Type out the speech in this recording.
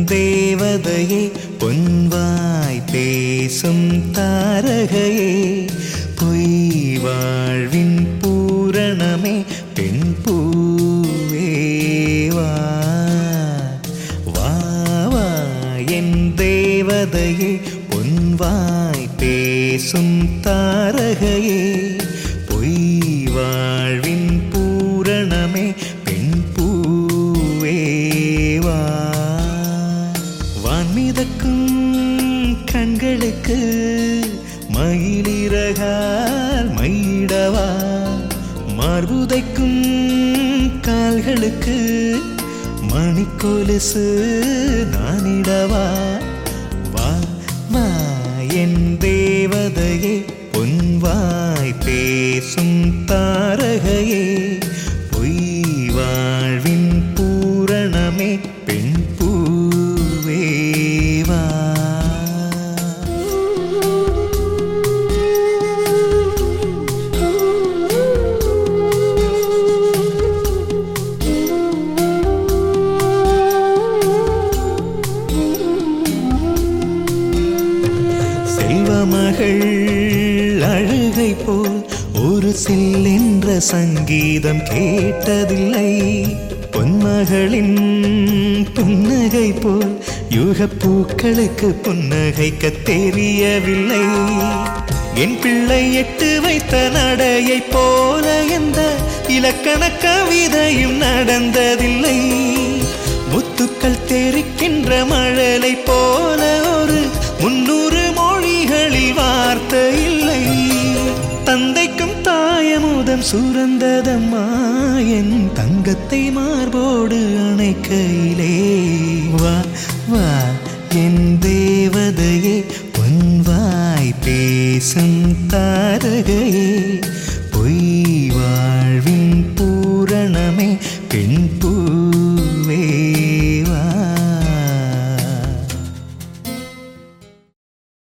தேவதையே பொன்வாய் பேசும் தாரகையே பொய் வாழ்வின் பூரணமே பெண் பூவேவா வா வா என் தேவதையே பொன்வாய் பேசும் தாரகையே பொய் வாழ்வின் பூரணமே பெண் பூவேவா வான்மிதக்கும் கண்களுக்கு மயிலிறகால் மயிடவா மார்புதைக்கும் கால்களுக்கு மணிக்கொலுசு நானிடவா வா வா என் தேவதையே பொன்வாய் பேசும் தாரகையே பொய் வாழ்வின் பூரணமே பெண் பூவேவா செல்வமகள் அழுகை போல் ஒரு சில்லென்ற சங்கீதம் கேட்டதில்லை பொன்மகளின் புன்னகை போல் யுகப் பூக்களுக்கு புன்னகைக்க தெரியவில்லை என் பிள்ளை எட்டு வைத்த நடையைப் போல எந்த இலக்கண கவிதையும் நடந்ததில்லை முத்துக்கள் தெரிக்கின்ற மழலை போல ஒரு முன்னூறு மொழிகளில் வார்த்தை இல்லை தந்தைக்கும் தாயமுதம் சுரந்ததம்மா என் தங்கத்தை மார்போடு அணைக்கையிலே வா வா என் தேவதையே பொன்வாய் பேசும் தாரகையே பொய் வாழ்வின் பூரணமே பெண் பூ